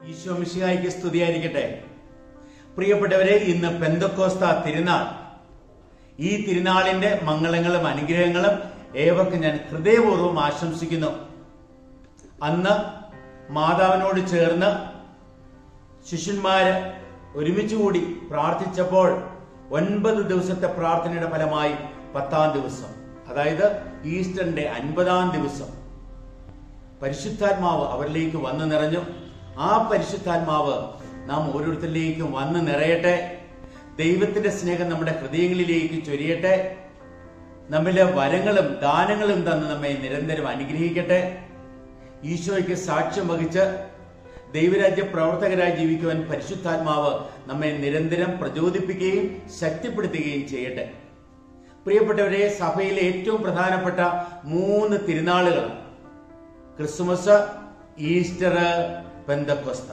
ഈശോ മിശിഹായിക്ക് സ്തുതിയായിരിക്കട്ടെ പ്രിയപ്പെട്ടവരെ ഇന്ന് പെന്തക്കോസ്ത തിരുനാൾ ഈ തിരുനാളിന്റെ മംഗളങ്ങളും അനുഗ്രഹങ്ങളും ഏവർക്കും ഞാൻ ഹൃദയപൂർവ്വം ആശംസിക്കുന്നു അന്ന് മാതാവിനോട് ചേർന്ന് ശിഷ്യന്മാര് ഒരുമിച്ച് കൂടി പ്രാർത്ഥിച്ചപ്പോൾ ഒൻപത് ദിവസത്തെ പ്രാർത്ഥനയുടെ ഫലമായി പത്താം ദിവസം അതായത് ഈസ്റ്ററിന്റെ അൻപതാം ദിവസം പരിശുദ്ധാത്മാവ് അവരിലേക്ക് വന്നു നിറഞ്ഞു ആ പരിശുദ്ധാത്മാവ് നാം ഓരോരുത്തരിലേക്കും വന്ന് നിറയട്ടെ ദൈവത്തിന്റെ സ്നേഹം നമ്മുടെ ഹൃദയങ്ങളിലേക്ക് ചൊരിയട്ടെ നമ്മിലെ വരങ്ങളും ദാനങ്ങളും തന്ന് നമ്മെ നിരന്തരം അനുഗ്രഹിക്കട്ടെ ഈശോയ്ക്ക് സാക്ഷ്യം വഹിച്ച് ദൈവരാജ്യ പ്രവർത്തകരായി ജീവിക്കുവാൻ പരിശുദ്ധാത്മാവ് നമ്മെ നിരന്തരം പ്രചോദിപ്പിക്കുകയും ശക്തിപ്പെടുത്തുകയും ചെയ്യട്ടെ പ്രിയപ്പെട്ടവരെ സഭയിലെ ഏറ്റവും പ്രധാനപ്പെട്ട മൂന്ന് തിരുനാളുകൾ ക്രിസ്മസ് ഈസ്റ്റർ പെന്തക്കൊസ്ത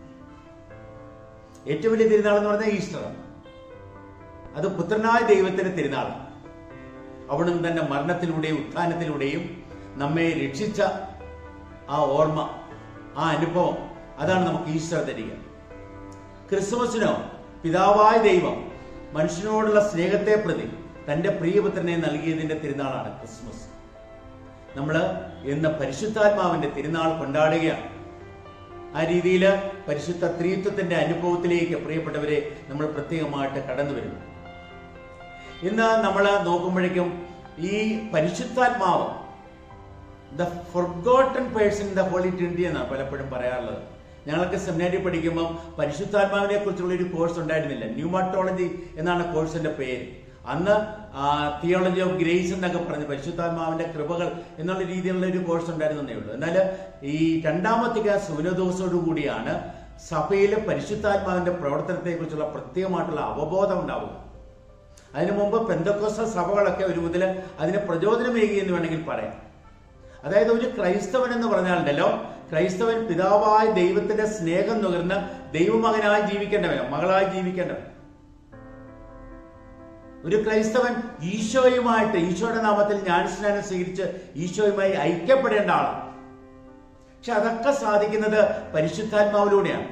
ഏറ്റവും വലിയ തിരുനാൾ എന്ന് പറഞ്ഞാൽ ഈസ്റ്റർ അത് പുത്രനായ ദൈവത്തിന്റെ തിരുനാളാണ് അവിടുന്ന് തന്റെ മരണത്തിലൂടെയും ഉത്ഥാനത്തിലൂടെയും നമ്മെ രക്ഷിച്ച ആ ഓർമ്മ ആ അനുഭവം അതാണ് നമുക്ക് ഈസ്റ്റർ തരിക ക്രിസ്മസിനോ പിതാവായ ദൈവം മനുഷ്യനോടുള്ള സ്നേഹത്തെ പ്രതി തന്റെ പ്രിയപുത്രനെ നൽകിയതിന്റെ തിരുനാളാണ് ക്രിസ്മസ് നമ്മൾ ഇന്ന് പരിശുദ്ധാത്മാവിന്റെ തിരുനാൾ കൊണ്ടാടുകയാണ് ആ രീതിയിൽ പരിശുദ്ധ ത്രീത്വത്തിന്റെ അനുഭവത്തിലേക്ക് പ്രിയപ്പെട്ടവരെ നമ്മൾ പ്രത്യേകമായിട്ട് കടന്നു വരുന്നു ഇന്ന് നമ്മൾ നോക്കുമ്പോഴേക്കും ഈ പരിശുദ്ധാത്മാവ് the forgotten person the Holy Trinity എന്നാണ് പലപ്പോഴും പറയാറുള്ളത് ഞങ്ങൾക്ക് സെമിനാരി പഠിക്കുമ്പോൾ പരിശുദ്ധാത്മാവിനെ കുറിച്ചുള്ള ഒരു കോഴ്സ് ഉണ്ടായിരുന്നില്ല ന്യൂമാറ്റോളജി എന്നാണ് കോഴ്സിന്റെ പേര് അന്ന് തിയോളജി ഓഫ് ഗ്രേസ് എന്നൊക്കെ പറഞ്ഞ് പരിശുദ്ധാത്മാവിന്റെ കൃപകൾ എന്നുള്ള രീതിയിലുള്ള ഒരു കോഴ്സ് ഉണ്ടായിരുന്നേ ഉള്ളൂ എന്നാൽ ഈ രണ്ടാമത്തെ സുനദോസോടു കൂടിയാണ് സഭയിലെ പരിശുദ്ധാത്മാവിന്റെ പ്രവർത്തനത്തെ കുറിച്ചുള്ള പ്രത്യേകമായിട്ടുള്ള അവബോധം ഉണ്ടാവുക അതിനു മുമ്പ് പെന്തക്കോസ സഭകളൊക്കെ ഒരു മുതൽ അതിന് പ്രചോദനമേകി എന്ന് വേണമെങ്കിൽ പറയാം അതായത് ഒരു ക്രൈസ്തവൻ എന്ന് പറഞ്ഞാലുണ്ടല്ലോ ക്രൈസ്തവൻ പിതാവായ ദൈവത്തിന്റെ സ്നേഹം നുകർന്ന് ദൈവമകനായി ജീവിക്കേണ്ടവൻ മകളായി ജീവിക്കേണ്ടവൻ ഒരു ക്രൈസ്തവൻ ഈശോയുമായിട്ട് ഈശോയുടെ നാമത്തിൽ ജ്ഞാനസ്നാനം സ്വീകരിച്ച് ഈശോയുമായി ഐക്യപ്പെടേണ്ട ആളാണ് പക്ഷെ അതൊക്കെ സാധിക്കുന്നത് പരിശുദ്ധാത്മാവിലൂടെയാണ്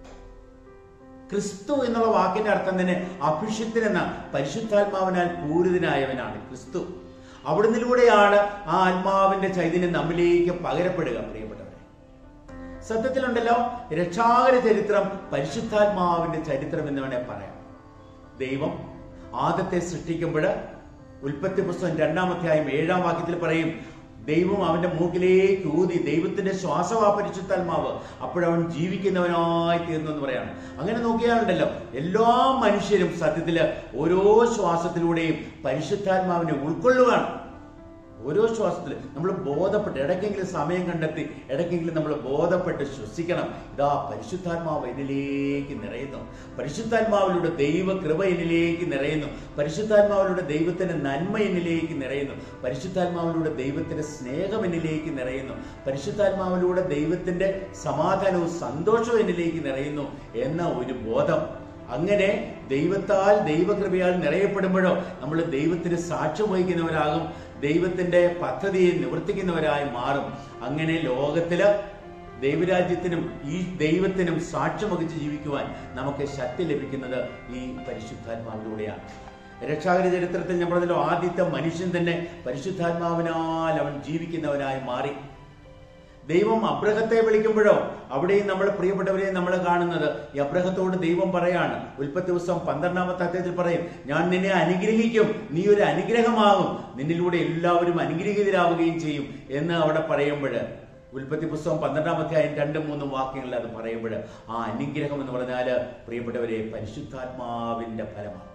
ക്രിസ്തു എന്നുള്ള വാക്കിന്റെ അർത്ഥം തന്നെ അഭിഷിക്തൻ എന്ന പരിശുദ്ധാത്മാവിനാൽ പൂരിതനായവനാണ് ക്രിസ്തു അവിടുന്നിലൂടെയാണ് ആ ആത്മാവിന്റെ ചൈതന്യം നമ്മിലേക്ക് പകരപ്പെടുക പ്രിയപ്പെട്ടവരെ സത്യത്തിലുണ്ടല്ലോ രക്ഷാകര ചരിത്രം പരിശുദ്ധാത്മാവിന്റെ ചരിത്രം എന്ന് വേണേൽ പറയാം ദൈവം ആദത്തെ സൃഷ്ടിക്കുമ്പോൾ ഉൽപ്പത്തി പുസ്തകം രണ്ടാമധ്യായം ഏഴാം വാക്യത്തിൽ പറയും ദൈവം അവന്റെ മൂക്കിലേക്ക് ഊതി ദൈവത്തിന്റെ ശ്വാസവാ പരിശുദ്ധാത്മാവ് അപ്പോഴവൻ ജീവിക്കുന്നവനായി തീർന്നു എന്ന് പറയാണ് അങ്ങനെ നോക്കിയാലുണ്ടല്ലോ എല്ലാ മനുഷ്യരും സത്യത്തില് ഓരോ ശ്വാസത്തിലൂടെയും പരിശുദ്ധാത്മാവിനെ ഉൾക്കൊള്ളുകയാണ് ഓരോ ശ്വാസത്തിൽ നമ്മൾ ബോധപ്പെട്ട് ഇടയ്ക്കെങ്കിലും സമയം കണ്ടെത്തി ഇടയ്ക്കെങ്കിലും നമ്മൾ ബോധപ്പെട്ട് ശ്വസിക്കണം ഇതാ പരിശുദ്ധാത്മാവ് എന്നിലേക്ക് നിറയുന്നു പരിശുദ്ധാത്മാവിലൂടെ ദൈവ കൃപ എന്നിലേക്ക് നിറയുന്നു പരിശുദ്ധാത്മാവിലൂടെ ദൈവത്തിന്റെ നന്മ എന്നിലേക്ക് നിറയുന്നു പരിശുദ്ധാത്മാവിലൂടെ ദൈവത്തിന്റെ സ്നേഹം എന്നിലേക്ക് നിറയുന്നു പരിശുദ്ധാത്മാവിലൂടെ ദൈവത്തിന്റെ സമാധാനവും സന്തോഷവും എന്നിലേക്ക് നിറയുന്നു എന്ന ഒരു ബോധം അങ്ങനെ ദൈവത്താൽ ദൈവകൃപയാൽ നിറയപ്പെടുമ്പോഴോ നമ്മൾ ദൈവത്തിന് സാക്ഷ്യം വഹിക്കുന്നവരാകും ദൈവത്തിന്റെ പദ്ധതിയെ നിവർത്തിക്കുന്നവരായി മാറും അങ്ങനെ ലോകത്തില് ദൈവരാജ്യത്തിനും ഈ ദൈവത്തിനും സാക്ഷ്യം വഹിച്ച് ജീവിക്കുവാൻ നമുക്ക് ശക്തി ലഭിക്കുന്നത് ഈ പരിശുദ്ധാത്മാവിലൂടെയാണ് രക്ഷാകര ചരിത്രത്തിൽ ഞാൻ പറഞ്ഞല്ലോ ആദ്യത്തെ മനുഷ്യൻ തന്നെ പരിശുദ്ധാത്മാവിനാൽ അവൻ ജീവിക്കുന്നവനായി മാറി ദൈവം അബ്രഹത്തെ വിളിക്കുമ്പോഴോ അവിടെയും നമ്മൾ പ്രിയപ്പെട്ടവരെ നമ്മൾ കാണുന്നത് ഈ അബ്രഹത്തോട് ദൈവം പറയാണ് ഉൽപ്പത്തി ദിവസം പന്ത്രണ്ടാമത്തെ അധ്യായത്തിൽ പറയും ഞാൻ നിന്നെ അനുഗ്രഹിക്കും നീ ഒരു അനുഗ്രഹമാകും നിന്നിലൂടെ എല്ലാവരും അനുഗ്രഹീതരാവുകയും ചെയ്യും എന്ന് അവിടെ പറയുമ്പോൾ ഉൽപ്പത്തി പുസ്തകം പന്ത്രണ്ടാം അധ്യായം രണ്ടും മൂന്നും വാക്യങ്ങളിൽ അത് പറയുമ്പോൾ ആ അനുഗ്രഹം എന്ന് പറഞ്ഞാൽ പ്രിയപ്പെട്ടവരെ പരിശുദ്ധാത്മാവിന്റെ ഫലമാണ്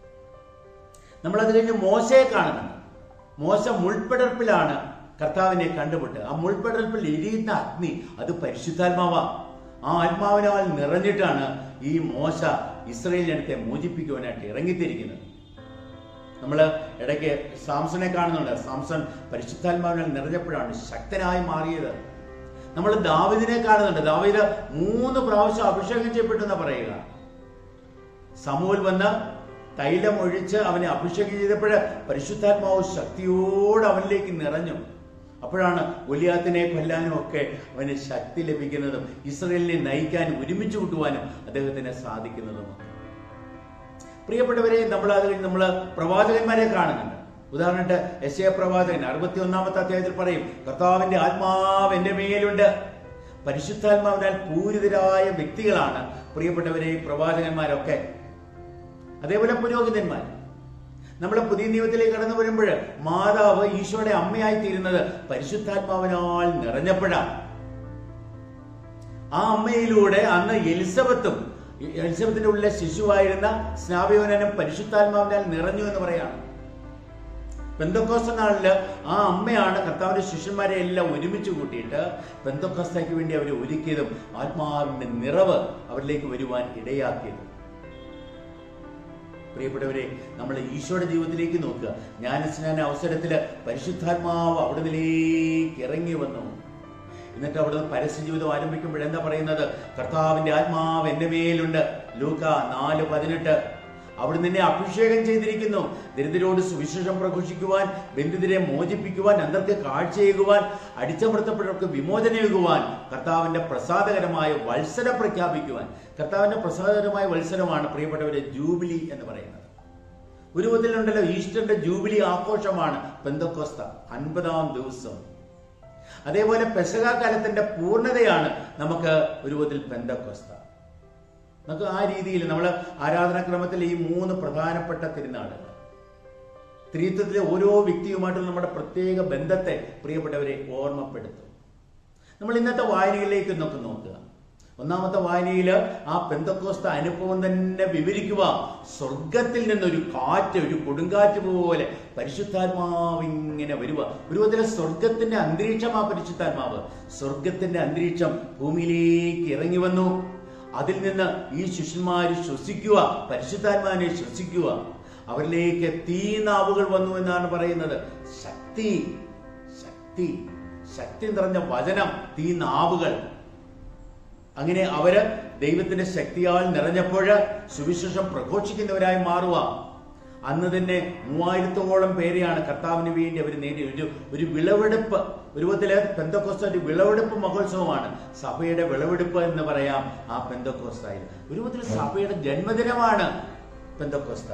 നമ്മളത് കഴിഞ്ഞ് മോശയെ കാണുന്നുണ്ട് മോശ മുൾപ്പെടർപ്പിലാണ് കർത്താവിനെ കണ്ടുമുട്ട് ആ മുൾപ്പെടൽപ്പിൽ എരിയുന്ന അഗ്നി അത് പരിശുദ്ധാത്മാവാ ആ ആത്മാവിനാൽ നിറഞ്ഞിട്ടാണ് ഈ മോശ ഇസ്രയേലിനടുത്തെ മോചിപ്പിക്കുവാനായിട്ട് ഇറങ്ങിത്തിരിക്കുന്നത് നമ്മൾ ഇടയ്ക്ക് സാംസനെ കാണുന്നുണ്ട് സാംസൺ പരിശുദ്ധാത്മാവിനാൽ നിറഞ്ഞപ്പോഴാണ് ശക്തനായി മാറിയത് നമ്മൾ ദാവിദിനെ കാണുന്നുണ്ട് ദാവിദ് മൂന്ന് പ്രാവശ്യം അഭിഷേകം ചെയ്യപ്പെട്ടെന്ന് പറയുക സമൂൽ വന്ന് തൈലം ഒഴിച്ച് അവനെ അഭിഷേകം ചെയ്തപ്പോൾ പരിശുദ്ധാത്മാവ് ശക്തിയോട് അവനിലേക്ക് നിറഞ്ഞു അപ്പോഴാണ് ഗൊലിയാത്തിനെ കൊല്ലാനും ഒക്കെ അവന് ശക്തി ലഭിക്കുന്നതും ഇസ്രയേലിനെ നയിക്കാനും ഒരുമിച്ച് കൂട്ടുവാനും അദ്ദേഹത്തിന് സാധിക്കുന്നതും പ്രിയപ്പെട്ടവരെ നമ്മൾ അത് കഴിഞ്ഞ് നമ്മൾ പ്രവാചകന്മാരെ കാണുന്നുണ്ട് ഉദാഹരണമായിട്ട് എസ് എ പ്രവാചകൻ അറുപത്തി ഒന്നാമത്തെ അധ്യായത്തിൽ പറയും കർത്താവിന്റെ ആത്മാവ് എന്റെ മേലുണ്ട് പരിശുദ്ധാത്മാവിനാൽ പൂരിതരായ വ്യക്തികളാണ് പ്രിയപ്പെട്ടവരെ ഈ പ്രവാചകന്മാരൊക്കെ അതേപോലെ പുരോഹിതന്മാർ നമ്മൾ പുതിയ നിയമത്തിലേക്ക് കടന്നു വരുമ്പോൾ മാതാവ് ഈശോയുടെ അമ്മയായി തീരുന്നത് പരിശുദ്ധാത്മാവിനാൽ നിറഞ്ഞപ്പോഴാണ് ആ അമ്മയിലൂടെ അന്ന് എലിസബത്തും എലിസബത്തിന്റെ ഉള്ളിലെ ശിശുവായിരുന്ന സ്നാപയോനും പരിശുദ്ധാത്മാവിനാൽ നിറഞ്ഞു എന്ന് പറയാണ് പെന്തക്കോസ്ത നാളില് ആ അമ്മയാണ് കർത്താവിന്റെ ശിഷ്യന്മാരെ എല്ലാം ഒരുമിച്ച് കൂട്ടിയിട്ട് പെന്തക്കോസ്തയ്ക്ക് വേണ്ടി അവരെ ഒരുക്കിയതും ആത്മാവിന്റെ നിറവ് അവരിലേക്ക് വരുവാൻ ഇടയാക്കിയതും പ്രിയപ്പെട്ടവരെ നമ്മൾ ഈശോയുടെ ജീവിതത്തിലേക്ക് നോക്കുക ജ്ഞാനസ്നാന അവസരത്തില് പരിശുദ്ധാത്മാവ് അവിടുന്നിലേക്ക് ഇറങ്ങി വന്നു എന്നിട്ട് അവിടുന്ന് പരസ്യ ജീവിതം ആരംഭിക്കുമ്പോൾ എന്താ പറയുന്നത് കർത്താവിന്റെ ആത്മാവ് എന്റെ മേലുണ്ട് ലൂക്ക നാല് പതിനെട്ട് അവിടുന്ന് എന്നെ അഭിഷേകം ചെയ്തിരിക്കുന്നു ദരിദ്രരോട് സുവിശേഷം പ്രഘോഷിക്കുവാൻ ബന്ധിതരെ മോചിപ്പിക്കുവാൻ അന്തർക്ക് കാഴ്ചയേകുവാൻ അടിച്ചമർത്തപ്പെട്ടവർക്ക് വിമോചനയേകുവാൻ കർത്താവിന്റെ പ്രസാദകരമായ വത്സരം പ്രഖ്യാപിക്കുവാൻ കർത്താവിന്റെ പ്രസാദകരമായ വത്സരമാണ് പ്രിയപ്പെട്ടവരെ ജൂബിലി എന്ന് പറയുന്നത് ഒരു വിധത്തിലുണ്ടല്ലോ ഈസ്റ്ററിന്റെ ജൂബിലി ആഘോഷമാണ് പെന്തക്കോസ്ത അൻപതാം ദിവസം അതേപോലെ പെസക കാലത്തിന്റെ പൂർണ്ണതയാണ് നമുക്ക് ഒരു വിധത്തിൽ പെന്തക്കോസ്ത നമുക്ക് ആ രീതിയിൽ നമ്മൾ ആരാധനാക്രമത്തിൽ ഈ മൂന്ന് പ്രധാനപ്പെട്ട തിരുനാളുകൾ ത്രിത്വത്തിലെ ഓരോ വ്യക്തിയുമായിട്ടുള്ള നമ്മുടെ പ്രത്യേക ബന്ധത്തെ പ്രിയപ്പെട്ടവരെ ഓർമ്മപ്പെടുത്തും നമ്മൾ ഇന്നത്തെ വായനയിലേക്ക് നോക്കി നോക്കുക ഒന്നാമത്തെ വായനയിൽ ആ പെന്തക്കോസ്ത അനുഭവം തന്നെ വിവരിക്കുക സ്വർഗത്തിൽ നിന്നൊരു കാറ്റ് ഒരു കൊടുങ്കാറ്റ് പോലെ പരിശുദ്ധാത്മാവ് ഇങ്ങനെ വരിക ഒരു വിധത്തിലെ സ്വർഗത്തിന്റെ അന്തരീക്ഷം ആ പരിശുദ്ധാത്മാവ് സ്വർഗത്തിന്റെ അന്തരീക്ഷം ഭൂമിയിലേക്ക് ഇറങ്ങി വന്നു അതിൽ നിന്ന് ഈ ശിഷ്യന്മാര് ശ്വസിക്കുക പരിശുദ്ധാത്മാവിനെ ശ്വസിക്കുക അവരിലേക്ക് തീനാവുകൾ വന്നു എന്നാണ് പറയുന്നത് ശക്തി ശക്തി ശക്തി നിറഞ്ഞ വചനം തീനാവുകൾ അങ്ങനെ അവര് ദൈവത്തിന്റെ ശക്തിയാൽ നിറഞ്ഞപ്പോൾ സുവിശേഷം പ്രഘോഷിക്കുന്നവരായി മാറുക അന്ന് തന്നെ മൂവായിരത്തോളം പേരെയാണ് കർത്താവിന് വേണ്ടി അവർ നേടി ഒരു ഒരു വിളവെടുപ്പ് ഒരു വിധത്തില് പെന്തക്കോസ്ത ഒരു വിളവെടുപ്പ് മഹോത്സവമാണ് സഭയുടെ വിളവെടുപ്പ് എന്ന് പറയാം ആ പെന്തക്കോസ്തായിൽ ഒരു വിധത്തിൽ സഭയുടെ ജന്മദിനമാണ് പെന്തക്കോസ്ത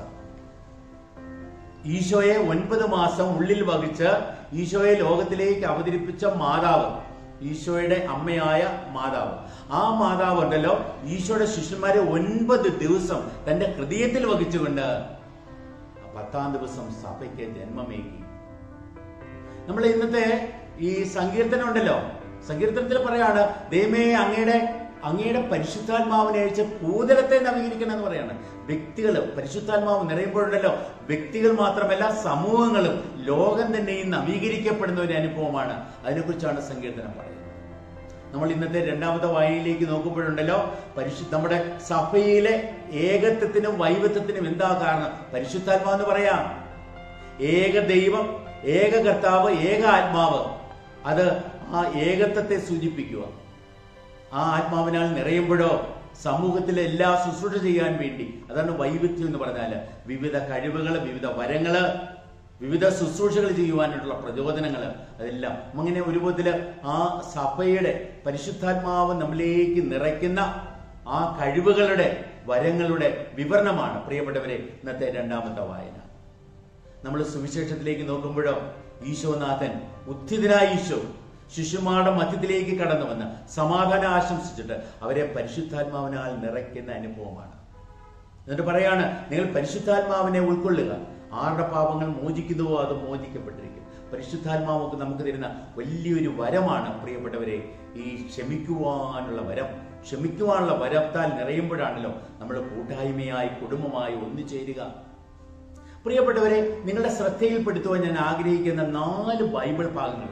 ഈശോയെ ഒൻപത് മാസം ഉള്ളിൽ വഹിച്ച് ഈശോയെ ലോകത്തിലേക്ക് അവതരിപ്പിച്ച മാതാവ് ഈശോയുടെ അമ്മയായ മാതാവ് ആ മാതാവ് ഉണ്ടല്ലോ ഈശോയുടെ ശിഷ്യന്മാരെ ഒൻപത് ദിവസം തന്റെ ഹൃദയത്തിൽ വഹിച്ചുകൊണ്ട് പത്താം ദിവസം സഭയ്ക്ക് ജന്മമേകി നമ്മൾ ഇന്നത്തെ ഈ സങ്കീർത്തനം ഉണ്ടല്ലോ സങ്കീർത്തനത്തിൽ പറയാണ് ദൈവമേ അങ്ങയുടെ അങ്ങയുടെ പരിശുദ്ധാത്മാവിനെ അയച്ച് ഭൂതലത്തെ നവീകരിക്കണം എന്ന് പറയാണ് വ്യക്തികൾ പരിശുദ്ധാത്മാവ് നിറയുമ്പോഴുണ്ടല്ലോ വ്യക്തികൾ മാത്രമല്ല സമൂഹങ്ങളും ലോകം തന്നെയും നവീകരിക്കപ്പെടുന്ന ഒരു അനുഭവമാണ് അതിനെക്കുറിച്ചാണ് സങ്കീർത്തനം പറയുന്നത് നമ്മൾ ഇന്നത്തെ രണ്ടാമത്തെ വായനയിലേക്ക് നോക്കുമ്പോഴുണ്ടല്ലോ പരിശുദ്ധ നമ്മുടെ സഭയിലെ ഏകത്വത്തിനും വൈവിധ്യത്തിനും എന്താ കാരണം പരിശുദ്ധാത്മാവ് എന്ന് പറയാം ഏക ദൈവം ഏക കർത്താവ് ഏക ആത്മാവ് അത് ആ ഏകത്വത്തെ സൂചിപ്പിക്കുക ആ ആത്മാവിനാൽ നിറയുമ്പോഴോ സമൂഹത്തിലെ എല്ലാ ശുശ്രൂഷ ചെയ്യാൻ വേണ്ടി അതാണ് വൈവിധ്യം എന്ന് പറഞ്ഞാല് വിവിധ കഴിവുകൾ വിവിധ വരങ്ങള് വിവിധ ശുശ്രൂഷകൾ ചെയ്യുവാനായിട്ടുള്ള പ്രചോദനങ്ങൾ അതെല്ലാം അങ്ങനെ ഒരു വിധത്തില് ആ സഭയുടെ പരിശുദ്ധാത്മാവ് നമ്മിലേക്ക് നിറയ്ക്കുന്ന ആ കഴിവുകളുടെ വരങ്ങളുടെ വിവരണമാണ് പ്രിയപ്പെട്ടവരെ ഇന്നത്തെ രണ്ടാമത്തെ വായന നമ്മൾ സുവിശേഷത്തിലേക്ക് നോക്കുമ്പോഴോ ഈശോനാഥൻ ഉത്ഥിതനായ ഈശോ ശിശുമാരുടെ മധ്യത്തിലേക്ക് കടന്നു വന്ന് സമാധാനം ആശംസിച്ചിട്ട് അവരെ പരിശുദ്ധാത്മാവിനാൽ നിറയ്ക്കുന്ന അനുഭവമാണ് എന്നിട്ട് പറയാണ് നിങ്ങൾ പരിശുദ്ധാത്മാവിനെ ഉൾക്കൊള്ളുക ആരുടെ പാപങ്ങൾ മോചിക്കുന്നുവോ അത് മോചിക്കപ്പെട്ടിരിക്കും പരിശുദ്ധാത്മാവൊക്കെ നമുക്ക് തരുന്ന വലിയൊരു വരമാണ് പ്രിയപ്പെട്ടവരെ ഈ ക്ഷമിക്കുവാനുള്ള വരം ക്ഷമിക്കുവാനുള്ള വരത്താൽ നിറയുമ്പോഴാണല്ലോ നമ്മൾ കൂട്ടായ്മയായി കുടുംബമായി ഒന്നുചേരുക പ്രിയപ്പെട്ടവരെ നിങ്ങളുടെ ശ്രദ്ധയിൽപ്പെടുത്തുവാൻ ഞാൻ ആഗ്രഹിക്കുന്ന നാല് ബൈബിൾ ഭാഗങ്ങളുണ്ട്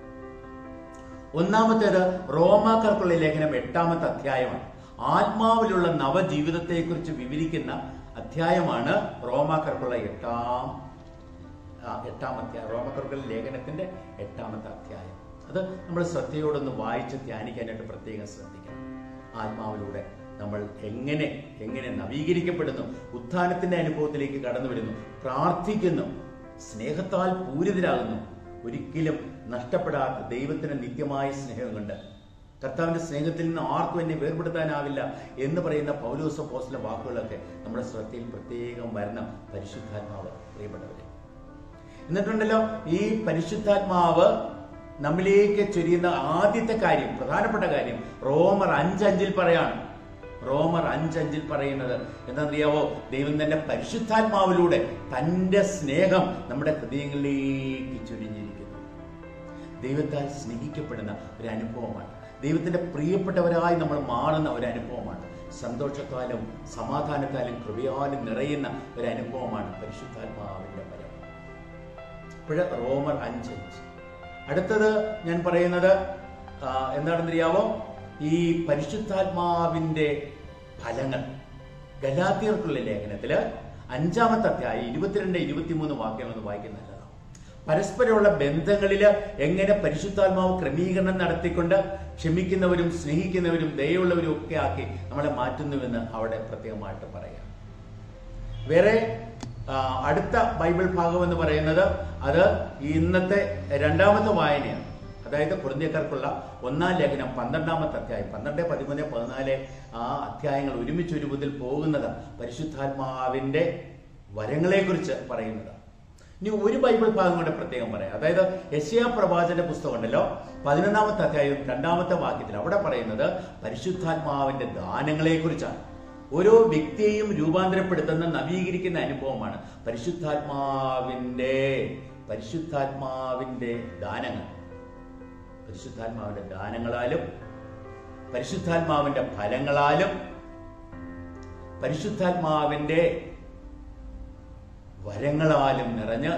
ഒന്നാമത്തേത് റോമാക്കാർക്കുള്ള ലേഖനം എട്ടാമത്തെ അധ്യായമാണ് ആത്മാവിലുള്ള നവജീവിതത്തെക്കുറിച്ച് വിവരിക്കുന്ന അധ്യായമാണ് റോമാക്കാർക്കുള്ള എട്ടാം ആ, എട്ടാമത്തെ റോമക്കാർക്കുള്ള ലേഖനത്തിന്റെ എട്ടാമത്തെ അധ്യായം അത് നമ്മൾ ശ്രദ്ധയോടൊന്ന് വായിച്ച് ധ്യാനിക്കാനായിട്ട് പ്രത്യേകം ശ്രദ്ധിക്കണം ആത്മാവിലൂടെ നമ്മൾ എങ്ങനെ എങ്ങനെ നവീകരിക്കപ്പെടുന്നു ഉത്ഥാനത്തിന്റെ അനുഭവത്തിലേക്ക് കടന്നു വരുന്നു പ്രാർത്ഥിക്കുന്നു സ്നേഹത്താൽ പൂരിതരാകുന്നു ഒരിക്കലും നഷ്ടപ്പെടാത്ത ദൈവത്തിന് നിത്യമായ സ്നേഹം കൊണ്ട് കർത്താവിന്റെ സ്നേഹത്തിൽ നിന്ന് ആർക്കും എന്നെ വേർപെടുത്താനാവില്ല എന്ന് പറയുന്ന പൗലോസ പോസ്റ്റിലെ വാക്കുകളൊക്കെ നമ്മുടെ ശ്രദ്ധയിൽ പ്രത്യേകം വരണം പരിശുദ്ധാത്മാവ് പ്രിയപ്പെട്ടവരെ എന്നിട്ടുണ്ടല്ലോ ഈ പരിശുദ്ധാത്മാവ് നമ്മിലേക്ക് ചൊരിയുന്ന ആദ്യത്തെ കാര്യം പ്രധാനപ്പെട്ട കാര്യം റോമർ അഞ്ചഞ്ചിൽ പറയാണ് റോമർ അഞ്ചഞ്ചിൽ പറയുന്നത് എന്താണെന്നറിയാവോ ദൈവം തന്നെ പരിശുദ്ധാത്മാവിലൂടെ തന്റെ സ്നേഹം നമ്മുടെ ഹൃദയങ്ങളിലേക്ക് ചൊരിഞ്ഞിരിക്കുന്നു ദൈവത്താൽ സ്നേഹിക്കപ്പെടുന്ന ഒരു അനുഭവമാണ് ദൈവത്തിന്റെ പ്രിയപ്പെട്ടവരായി നമ്മൾ മാറുന്ന ഒരു അനുഭവമാണ് സന്തോഷത്താലും സമാധാനത്താലും കൃപയാലും നിറയുന്ന ഒരു അനുഭവമാണ് പരിശുദ്ധാത്മാവിന്റെ വരം ഇപ്പോഴ് റോമർ അഞ്ചഞ്ച് അടുത്തത് ഞാൻ പറയുന്നത് ആ, എന്താണെന്നറിയാവോ ഈ പരിശുദ്ധാത്മാവിന്റെ ഫലങ്ങൾ ഗലാത്തിയർക്കുള്ള ലേഖനത്തില് അഞ്ചാമത്തെ അധ്യായം ഇരുപത്തിരണ്ട് ഇരുപത്തിമൂന്ന് വാക്യങ്ങൾ ഒന്ന് വായിക്കുന്ന നല്ലതാണ് പരസ്പരമുള്ള ബന്ധങ്ങളിൽ എങ്ങനെ പരിശുദ്ധാത്മാവ് ക്രമീകരണം നടത്തിക്കൊണ്ട് ക്ഷമിക്കുന്നവരും സ്നേഹിക്കുന്നവരും ദയുള്ളവരും ഒക്കെ ആക്കി നമ്മളെ മാറ്റുന്നുവെന്ന് അവിടെ പ്രത്യേകമായിട്ട് പറയാം വേറെ ആ, അടുത്ത ബൈബിൾ ഭാഗം എന്ന് പറയുന്നത് അത് ഇന്നത്തെ രണ്ടാമത്തെ വായനയാണ് അതായത് കുറുന്തിയക്കാർക്കുള്ള ഒന്നാം ലേഖനം പന്ത്രണ്ടാമത്തെ അധ്യായം പന്ത്രണ്ട് പതിമൂന്ന് പതിനാല് ആ അധ്യായങ്ങൾ ഒരുമിച്ച് ഒരുപതിൽ പോകുന്നത് പരിശുദ്ധാത്മാവിന്റെ വരങ്ങളെക്കുറിച്ച് പറയുന്നതാണ് ഇനി ഒരു ബൈബിൾ ഭാഗം കൂടെ പ്രത്യേകം പറയാം അതായത് യശയാ പ്രവാചന്റെ പുസ്തകം ഉണ്ടല്ലോ പതിനൊന്നാമത്തെ അധ്യായം രണ്ടാമത്തെ വാക്യത്തിൽ അവിടെ പറയുന്നത് പരിശുദ്ധാത്മാവിന്റെ ദാനങ്ങളെ കുറിച്ചാണ് ഓരോ വ്യക്തിയെയും രൂപാന്തരപ്പെടുത്തുന്ന നവീകരിക്കുന്ന അനുഭവമാണ് പരിശുദ്ധാത്മാവിന്റെ പരിശുദ്ധാത്മാവിന്റെ ദാനങ്ങൾ പരിശുദ്ധാത്മാവിന്റെ ദാനങ്ങളാലും പരിശുദ്ധാത്മാവിന്റെ ഫലങ്ങളാലും പരിശുദ്ധാത്മാവിന്റെ വരങ്ങളാലും നിറഞ്ഞ്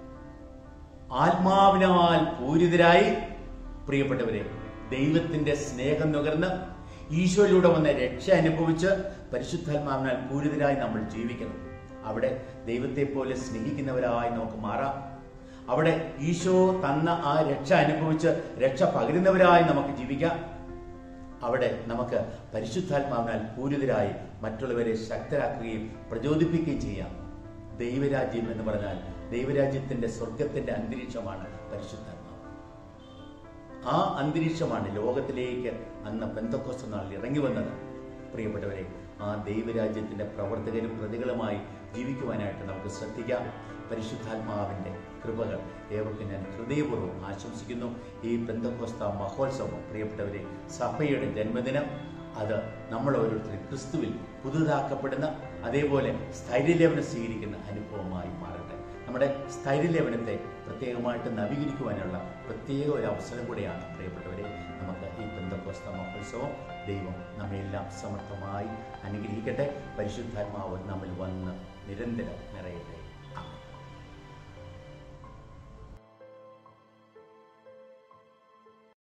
ആത്മാവിനാൽ പൂരിതരായി പ്രിയപ്പെട്ടവരെ ദൈവത്തിന്റെ സ്നേഹം നുകർന്ന് ഈശോയിലൂടെ വന്ന രക്ഷ അനുഭവിച്ച് പരിശുദ്ധാത്മാവിനാൽ പൂരിതരായി നമ്മൾ ജീവിക്കണം അവിടെ ദൈവത്തെ പോലെ സ്നേഹിക്കുന്നവരായി നമുക്ക് മാറാം അവിടെ ഈശോ തന്ന ആ രക്ഷ അനുഭവിച്ച് രക്ഷ പകരുന്നവരായി നമുക്ക് ജീവിക്കാം അവിടെ നമുക്ക് പരിശുദ്ധാത്മാവിനാൽ പൂരിതരായി മറ്റുള്ളവരെ ശക്തരാക്കുകയും പ്രചോദിപ്പിക്കുകയും ചെയ്യാം ദൈവരാജ്യം എന്ന് പറഞ്ഞാൽ ദൈവരാജ്യത്തിന്റെ സ്വർഗത്തിന്റെ അന്തരീക്ഷമാണ് പരിശുദ്ധാത്മാവ് ആ അന്തരീക്ഷമാണ് ലോകത്തിലേക്ക് അന്ന് പെന്തക്കോസ്ത നാളിൽ ഇറങ്ങി വന്നത് പ്രിയപ്പെട്ടവരെ ആ ദൈവരാജ്യത്തിന്റെ പ്രവർത്തകരും പ്രതികളുമായി ജീവിക്കുവാനായിട്ട് നമുക്ക് ശ്രദ്ധിക്കാം പരിശുദ്ധാത്മാവിന്റെ കൃപകൾ ഏവർക്കും ഞാൻ ഹൃദയപൂർവ്വം ആശംസിക്കുന്നു ഈ പെന്തക്കോസ്ത മഹോത്സവം പ്രിയപ്പെട്ടവരെ സഭയുടെ ജന്മദിനം അത് നമ്മൾ ഓരോരുത്തരും ക്രിസ്തുവിൽ പുതുതാക്കപ്പെടുന്ന അതേപോലെ സ്ഥൈര്യലേപനം സ്വീകരിക്കുന്ന അനുഭവമായി മാറട്ടെ നമ്മുടെ സ്ഥൈര്യലേപനത്തെ പ്രത്യേകമായിട്ട് നവീകരിക്കുവാനുള്ള പ്രത്യേക ഒരു അവസരം കൂടിയാണ് പ്രിയപ്പെട്ടവരെ നമുക്ക് ഈ പെന്തക്കോസ്ത മഹോത്സവം ദൈവം നമ്മയെല്ലാം സമർത്ഥമായി അനുഗ്രഹിക്കട്ടെ പരിശുദ്ധാത്മാവ് നമ്മിൽ വന്ന് നിരന്തരം നിറയട്ടെ